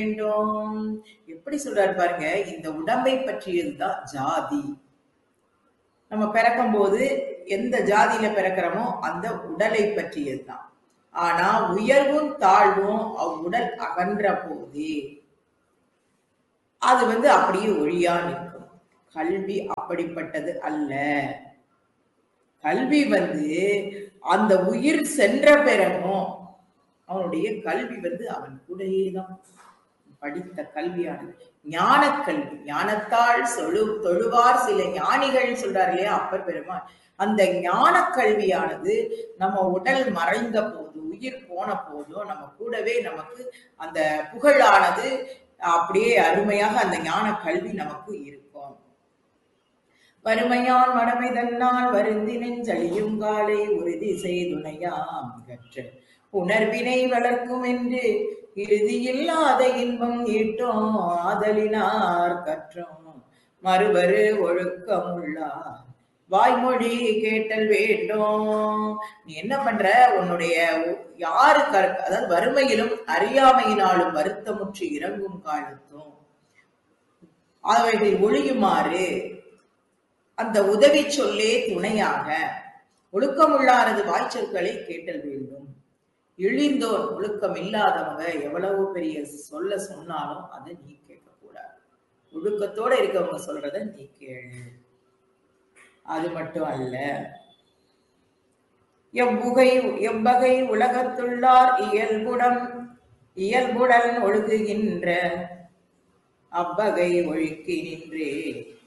வேண்டும் எப்படி சொல்றாரு பாருங்க இந்த உடம்பை பற்றியதுதான் ஜாதி நம்ம பிறக்கும் போது எந்த ஜாதியில பிறக்கிறோமோ அந்த உடலை பற்றியதுதான் ஆனா உயர்வும் தாழ்வும் அவ்வுடல் அகன்ற போதே அது வந்து அப்படியே ஒழியா நிற்கும் கல்வி அப்படிப்பட்டது அல்ல கல்வி வந்து அந்த உயிர் சென்ற பிறகும் அவனுடைய கல்வி வந்து அவன் கூடயே தான் படித்த கல்வியானது ஞான கல்வி ஞானத்தால் சொலு தொழுவார் சில ஞானிகள் சொல்றாரு இல்லையா அப்பர் பெருமான் அந்த ஞான கல்வியானது நம்ம உடல் மறைந்த போது உயிர் போன போதும் நம்ம கூடவே நமக்கு அந்த புகழானது அப்படியே அருமையாக அந்த ஞான கல்வி நமக்கு இருக்கும் வறுமையான் மடமை தன்னால் வருந்தி நெஞ்சழியும் காலை உறுதி செய்துணையாம் கற்று உணர்வினை வளர்க்கும் என்று இறுதியில்லாத இன்பம் ஈட்டும் ஆதலினார் கற்றும் மறுவரு ஒழுக்கமுள்ளார் வாய்மொழி கேட்டல் வேண்டும் நீ என்ன பண்ற உன்னுடைய யாரு கற்- அதாவது வறுமையிலும் அறியாமையினாலும் வருத்தமுற்று இறங்கும் காலத்தும் அவைகள் ஒழியுமாறு அந்த உதவி சொல்லே துணையாக ஒழுக்கமுள்ளாரது வாய்ச்சொற்களை கேட்டல் வேண்டும் இழிந்தோர் ஒழுக்கம் இல்லாதவங்க எவ்வளவு பெரிய சொல்ல சொன்னாலும் அதை நீ கேட்க கூடாது ஒழுக்கத்தோட இருக்கவங்க சொல்றத நீ கேளு அது மட்டும் அல்ல எவ்வுகை எவ்வகை உலகத்துள்ளார் இயல்புடம் இயல்புடன் ஒழுகுகின்ற அவ்வகை ஒழுக்கி நின்றே